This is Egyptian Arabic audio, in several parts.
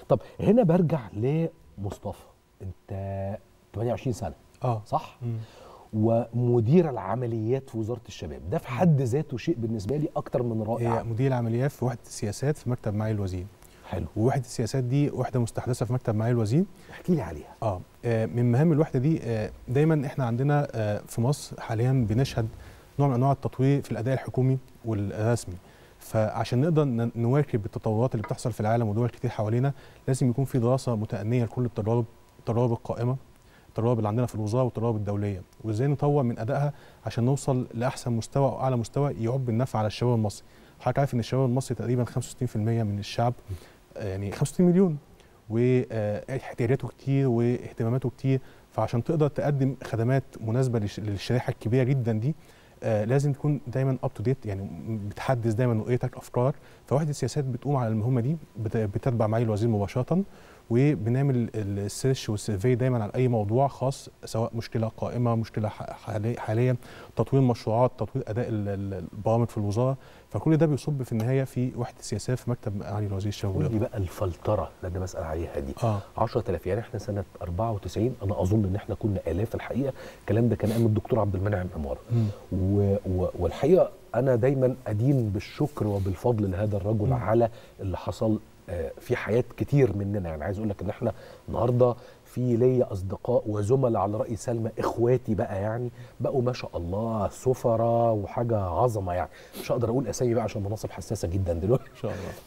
طب هنا برجع لمصطفى انت 28 سنه اه صح مم. ومدير العمليات في وزاره الشباب ده في حد ذاته شيء بالنسبه لي اكتر من رائع هي مدير العمليات في وحده السياسات في مكتب معالي الوزير حلو ووحده السياسات دي وحده مستحدثه في مكتب معالي الوزير احكي لي عليها اه آه، من مهام الوحده دي آه، دايما احنا عندنا آه، في مصر حاليا بنشهد نوع من انواع التطوير في الاداء الحكومي والرسمي فعشان نقدر ن- نواكب التطورات اللي بتحصل في العالم ودول كتير حوالينا لازم يكون في دراسه متأنية لكل التجارب التجارب القائمه التجارب اللي عندنا في الوزاره والتجارب الدوليه وازاي نطور من ادائها عشان نوصل لاحسن مستوى او اعلى مستوى يعود بالنفع على الشباب المصري حضرتك عارف ان الشباب المصري تقريبا 65% من الشعب آه، يعني 65 مليون واحتياجاته كتير واهتماماته كتير فعشان تقدر تقدم خدمات مناسبه للش- للشريحه الكبيره جدا دي آه لازم تكون دايما اب تو ديت يعني م- بتحدث دايما رؤيتك افكارك فوحده السياسات بتقوم على المهمه دي بت- بتتبع معالي الوزير مباشره وبنعمل ال- السيرش والسيرفي دايما على اي موضوع خاص سواء مشكله قائمه مشكله ح- حالي- حاليا تطوير مشروعات تطوير اداء ال- ال- البرامج في الوزاره فكل ده بيصب في النهايه في وحده السياسات في مكتب معالي الوزير الشباب قول لي والرياضه بقى الفلتره اللي انا بسال عليها دي اه 10000 يعني احنا سنه 94 انا اظن ان احنا كنا الاف الحقيقه الكلام ده كان ايام الدكتور عبد المنعم عماره مم. و و والحقيقه انا دايما ادين بالشكر وبالفضل لهذا الرجل مم. على اللي حصل آه، في حياه كتير مننا يعني عايز اقول لك ان احنا النهارده في ليا اصدقاء وزملاء على راي سلمى اخواتي بقى يعني بقوا ما شاء الله سفراء وحاجه عظمه يعني مش هقدر اقول اسامي بقى عشان مناصب حساسه جدا دلوقتي ان شاء الله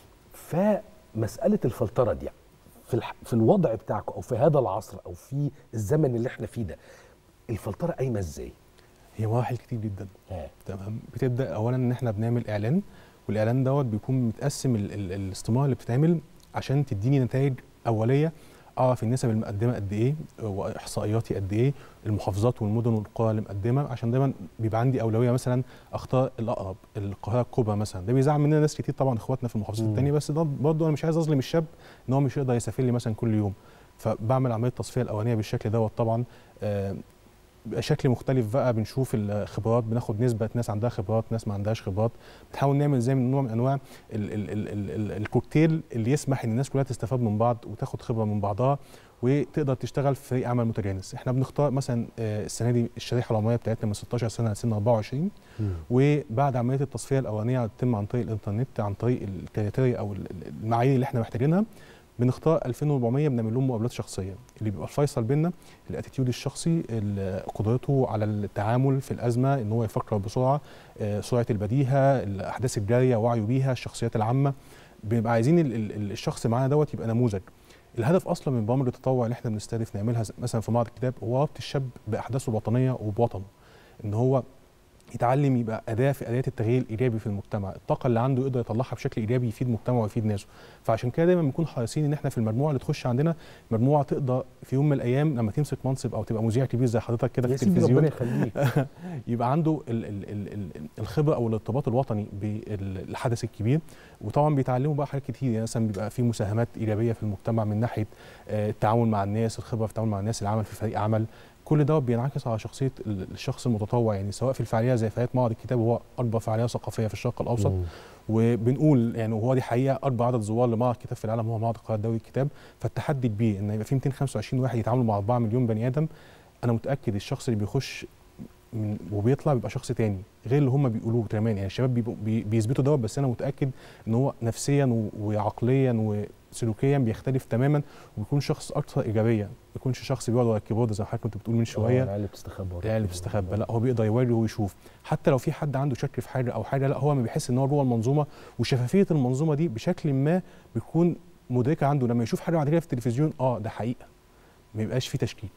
فمساله الفلتره دي في الح... في الوضع بتاعكم او في هذا العصر او في الزمن اللي احنا فيه ده الفلتره قايمه ازاي؟ هي مراحل كتير جدا ها تمام بتبدا اولا ان احنا بنعمل اعلان والاعلان دوت بيكون متقسم ال- ال- الاستماره اللي بتتعمل عشان تديني نتائج اوليه اعرف النسب المقدمه قد ايه واحصائياتي قد ايه المحافظات والمدن والقرى اللي مقدمه عشان دايما بيبقى عندي اولويه مثلا اختار الاقرب القاهره الكبرى مثلا ده بيزعل مننا ناس كتير طبعا اخواتنا في المحافظات مم. الثانيه بس ده برضه انا مش عايز اظلم الشاب ان هو مش يقدر يسافر لي مثلا كل يوم فبعمل عمليه تصفيه الاولانيه بالشكل دوت طبعا آه، بيبقى شكل مختلف بقى بنشوف الخبرات بناخد نسبه ناس عندها خبرات ناس ما عندهاش خبرات بنحاول نعمل زي من نوع من انواع ال ال ال ال ال الكوكتيل اللي يسمح ان الناس كلها تستفاد من بعض وتاخد خبره من بعضها وتقدر تشتغل في فريق عمل متجانس احنا بنختار مثلا آه، السنه دي الشريحه العمريه بتاعتنا من 16 سنه لسن 24 وبعد عمليه التصفيه الاولانيه تتم عن طريق الانترنت عن طريق الكريتيريا او ال- ال- المعايير اللي احنا محتاجينها بنختار 2400 بنعمل لهم مقابلات شخصيه اللي بيبقى الفيصل بينا الاتيتيود الشخصي ال- قدرته على التعامل في الازمه ان هو يفكر بسرعه آه، سرعه البديهه الاحداث الجاريه وعيه بيها الشخصيات العامه بنبقى عايزين ال- ال- ال- الشخص معانا دوت يبقى نموذج الهدف اصلا من برامج التطوع اللي احنا بنستهدف نعملها ز- مثلا في معرض الكتاب هو ربط الشاب باحداثه الوطنيه وبوطنه ان هو يتعلم يبقى اداه في اداه التغيير الايجابي في المجتمع الطاقه اللي عنده يقدر يطلعها بشكل ايجابي يفيد مجتمعه ويفيد ناسه فعشان كده دايما بنكون حريصين ان احنا في المجموعه اللي تخش عندنا مجموعه تقدر في يوم من الايام لما تمسك منصب او تبقى مذيع كبير زي حضرتك كده يا في سيدي ربنا التلفزيون يخليك يبقى عنده ال ال ال ال الخبره او الارتباط الوطني بالحدث الكبير وطبعا بيتعلموا بقى حاجات كتير يعني مثلا بيبقى في مساهمات ايجابيه في المجتمع من ناحيه آه، التعاون مع الناس الخبره في التعامل مع الناس العمل في فريق عمل كل ده بينعكس على شخصيه ال- الشخص المتطوع يعني سواء في الفعاليه زي فعاليه معرض الكتاب وهو اكبر فعاليه ثقافيه في الشرق الاوسط مم. وبنقول يعني وهو دي حقيقه اكبر عدد زوار لمعرض كتاب في العالم هو معرض القاهره الدولي للكتاب فالتحدي كبير ان يبقى في 225 واحد يتعاملوا مع 4 مليون بني ادم انا متاكد الشخص اللي بيخش من وبيطلع بيبقى شخص تاني غير اللي هم بيقولوه كمان يعني الشباب بيبقوا بي- بيثبتوا دوت بس انا متاكد ان هو نفسيا و- وعقليا وسلوكيا بيختلف تماما وبيكون شخص اكثر ايجابيه ما يكونش شخص بيقعد ورا الكيبورد زي ما حضرتك كنت بتقول من آه، شويه العيال اللي بتستخبى ورا العيال اللي الكيبورد. بتستخبى لا هو بيقدر يواجه ويشوف حتى لو في حد عنده شك في حاجه او حاجه لا هو ما بيحس ان هو جوه المنظومه وشفافيه المنظومه دي بشكل ما بيكون مدركه عنده لما يشوف حاجه بعد كده في التلفزيون اه ده حقيقه ما يبقاش في تشكيك